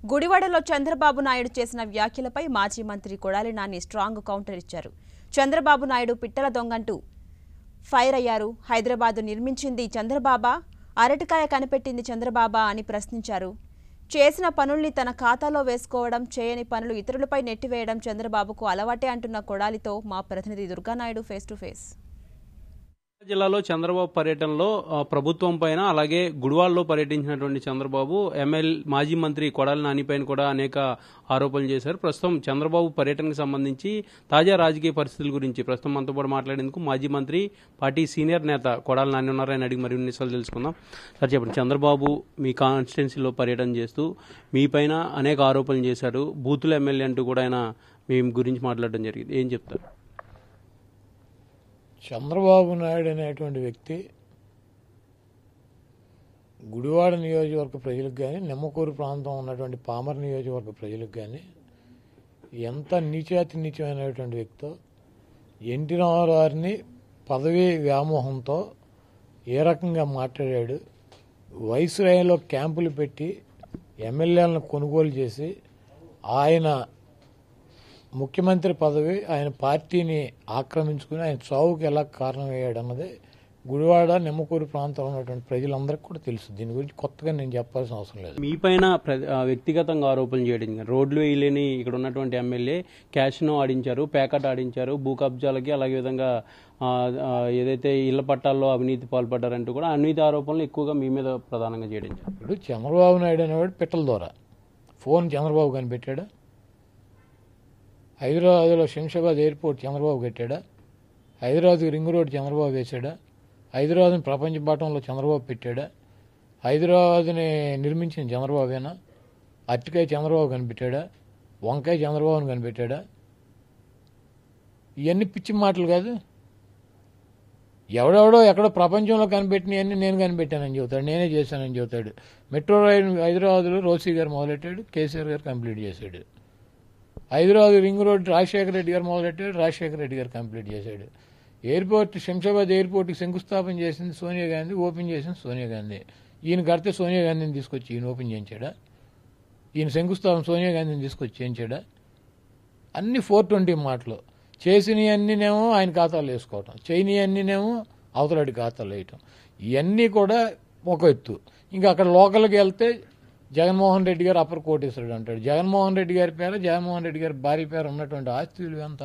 గుడివాడలో చంద్రబాబు నాయుడు చేసిన వ్యాఖ్యలపై మాజీ మంత్రి కొడాలి నాని స్ట్రాంగ్ కౌంటర్ ఇచ్చారు చంద్రబాబు నాయుడు పిట్టల దొంగంటూ ఫైర్ అయ్యారు హైదరాబాదు నిర్మించింది చంద్రబాబా అరటికాయ కనిపెట్టింది చంద్రబాబా అని ప్రశ్నించారు చేసిన పనుల్ని తన ఖాతాలో వేసుకోవడం చేయని పనులు ఇతరులపై నెట్టివేయడం చంద్రబాబుకు అలవాటే అంటున్న కొడాలితో మా ప్రతినిధి దుర్గానాయుడు ఫేస్ టు ఫేస్ జిల్లాలో చంద్రబాబు పర్యటనలో ఆ, ప్రభుత్వం పైన అలాగే గుడివాడలో పర్యటించినటువంటి చంద్రబాబు ఎమ్మెల్యే మాజీ మంత్రి కొడాలి నానిపైన కూడా అనేక ఆరోపణలు చేశారు ప్రస్తుతం చంద్రబాబు పర్యటనకు సంబంధించి తాజా రాజకీయ పరిస్థితుల గురించి ప్రస్తుతం మనతో పాటు మాట్లాడేందుకు మాజీ మంత్రి పార్టీ సీనియర్ నేత కొడాలి నాని ఉన్నారని అడిగి మరి నిమిషాలు తెలుసుకుందాం సార్ చెప్పండి చంద్రబాబు మీ కాన్స్టిట్యున్సీలో పర్యటన చేస్తూ మీపైన అనేక ఆరోపణలు చేశారు బూతుల ఎమ్మెల్యే అంటూ కూడా ఆయన మీ గురించి మాట్లాడడం జరిగింది ఏం చెప్తారు చంద్రబాబు నాయుడు అనేటువంటి వ్యక్తి గుడివాడ నియోజకవర్గ ప్రజలకు కానీ నిమ్మకూరు ప్రాంతం ఉన్నటువంటి పామర్ నియోజకవర్గ ప్రజలకు కానీ ఎంత నీచాతి నీచమైనటువంటి వ్యక్తో ఎన్టీ రామారావుని పదవీ వ్యామోహంతో ఏ రకంగా మాట్లాడాడు వైస్రాయిలో క్యాంపులు పెట్టి ఎమ్మెల్యేలను కొనుగోలు చేసి ఆయన ముఖ్యమంత్రి పదవి ఆయన పార్టీని ఆక్రమించుకుని ఆయన చావుకి ఎలా కారణమయ్యాడు అన్నది గుడివాడ నిమ్మకూరు ప్రాంతంలో ఉన్నటువంటి ప్రజలందరికీ కూడా తెలుసు దీని గురించి కొత్తగా నేను చెప్పాల్సిన అవసరం లేదు మీపైన ప్ర- ఆ, వ్యక్తిగతంగా ఆరోపణలు చేయడం జరిగింది. రోడ్లు వేయలేని ఇక్కడ ఉన్నటువంటి ఎమ్మెల్యే క్యాష్ను ఆడించారు ప్యాకెట్ ఆడించారు భూ కబ్జాలకి అలాగే విధంగా ఆ, ఆ, ఏదైతే ఇళ్ల పట్టాల్లో అవినీతి పాల్పడ్డారంటూ కూడా అవినీతి ఆరోపణలు ఎక్కువగా మీ మీద ప్రధానంగా చేయడం జరిగింది. ఇప్పుడు చంద్రబాబు నాయుడు అనేవాడు పిట్టల ద్వారా ఫోన్ చంద్రబాబు కనిపెట్టాడా హైదరాబాద్లో శంషాబాద్ ఎయిర్పోర్ట్ చంద్రబాబు కట్టాడా హైదరాబాద్కి రింగ్ రోడ్ చంద్రబాబు వేశాడా హైదరాబాద్ని ప్రపంచ పటంలో చంద్రబాబు పెట్టాడా హైదరాబాద్ని నిర్మించిన చంద్రబాబేనా అరటికాయ చంద్రబాబు కనిపెట్టాడా వంకాయ చంద్రబాబుని కనిపెట్టాడా ఇవన్నీ పిచ్చి మాటలు కాదు ఎవడెవడో ఎక్కడో ప్రపంచంలో కనిపెట్టినవన్నీ నేను కనిపెట్టానని చెబుతాడు నేనే చేశానని చెబుతాడు మెట్రో రైలు హైదరాబాద్లో రోసీ గారు మొదలెట్టాడు కేసీఆర్ గారు కంప్లీట్ చేశాడు హైదరాబాద్ రింగ్ రోడ్ రాజశేఖర రెడ్డి గారు మొదలెట్టాడు రాజశేఖర రెడ్డి గారు కంప్లీట్ చేశాడు ఎయిర్పోర్ట్ శంషాబాద్ ఎయిర్పోర్ట్కి శంకుస్థాపన చేసింది సోనియా గాంధీ ఓపెన్ చేసింది సోనియా గాంధీ ఈయన కడితే సోనియా గాంధీని తీసుకొచ్చి ఈయన ఓపెన్ చేయించాడా ఈయన శంకుస్థాపన సోనియా గాంధీని తీసుకొచ్చి చేయించాడా అన్ని ఫోర్ ట్వంటీ మాటలు చేసినవి అన్నీనేమో ఆయన ఖాతాలో వేసుకోవటం చేయని అన్నీనేమో అవతలడి ఖాతాలో వేయటం ఇవన్నీ కూడా ఒక ఎత్తు ఇంకా అక్కడ లోకల్కి వెళ్తే జగన్మోహన్ రెడ్డి గారు అప్పర్ కోటేశ్వరుడు అంటాడు జగన్మోహన్ రెడ్డి గారి పేరు జగన్మోహన్ రెడ్డి గారి భార్య పేరు ఉన్నటువంటి ఆస్తి విలువ ఎంత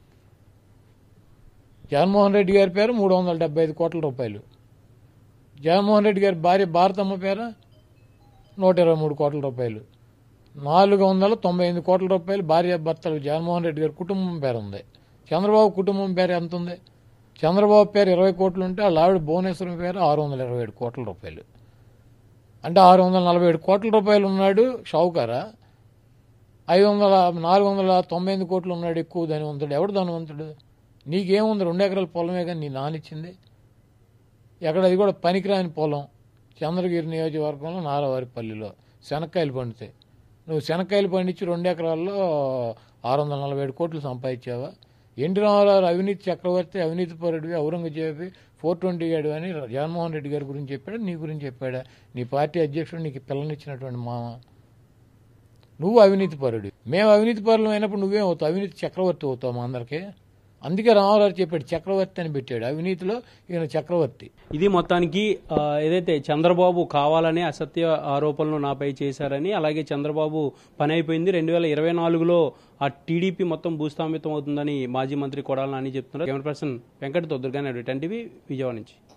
జగన్మోహన్ రెడ్డి గారి పేరు మూడు వందల డెబ్బై ఐదు కోట్ల రూపాయలు జగన్మోహన్ రెడ్డి గారి భార్య భారతమ్మ పేరు నూట ఇరవై మూడు కోట్ల రూపాయలు నాలుగు వందల తొంభై ఎనిమిది కోట్ల రూపాయలు భార్య భర్తలు జగన్మోహన్ రెడ్డి గారి కుటుంబం పేరు ఉంది చంద్రబాబు కుటుంబం పేరు ఎంత ఉంది చంద్రబాబు పేరు ఇరవై కోట్లు ఉంటే వాళ్ళ ఆవిడ భువనేశ్వరం పేరు ఆరు వందల ఇరవై ఏడు కోట్ల రూపాయలు అంటే ఆరు వందల నలభై ఏడు కోట్ల రూపాయలు ఉన్నాడు షావుకారా ఐదు వందల నాలుగు వందల తొంభై ఎనిమిది కోట్లు ఉన్నాడు ఎక్కువ ధనవంతుడు ఎవడు ధనవంతుడు నీకేముంది రెండు ఎకరాల పొలమే కానీ నీ నానిచ్చింది ఎక్కడ అది కూడా పనికిరాని పొలం చంద్రగిరి నియోజకవర్గంలో నారవారిపల్లిలో శనక్కాయలు పండుతాయి నువ్వు శనక్కాయలు పండించి రెండు ఎకరాల్లో ఆరు వందల నలభై ఏడు కోట్లు సంపాదించావా ఎన్టీ రామారావు అవినీతి చక్రవర్తి అవినీతి పరుడివి ఔరంగజేబి ఫోర్ ట్వంటీ ఏడు అని జగన్మోహన్ రెడ్డి గారి గురించి చెప్పాడా నీ గురించి చెప్పాడా నీ పార్టీ అధ్యక్షుడు నీకు పిల్లనిచ్చినటువంటి మామ నువ్వు అవినీతి పరుడు మేము అవినీతి పరులు అయినప్పుడు నువ్వేం అవుతావు అవినీతి చక్రవర్తి అవుతావు మా అందరికీ అందుకే రామారావు చెప్పాడు చక్రవర్తి అని పెట్టాడు అవినీతిలో ఈయన చక్రవర్తి ఇది మొత్తానికి ఆ, ఏదైతే చంద్రబాబు కావాలనే అసత్య ఆరోపణలు నాపై చేశారని అలాగే చంద్రబాబు పని అయిపోయింది రెండు వేల ఇరవై నాలుగులో ఆ టీడీపీ మొత్తం భూస్థాపితం అవుతుందని మాజీ మంత్రి కొడాలని అని చెప్తున్నారు కెమెరా పర్సన్ వెంకటతో దుర్గానాయుడు టెన్ టీవీ విజయవాడ నుంచి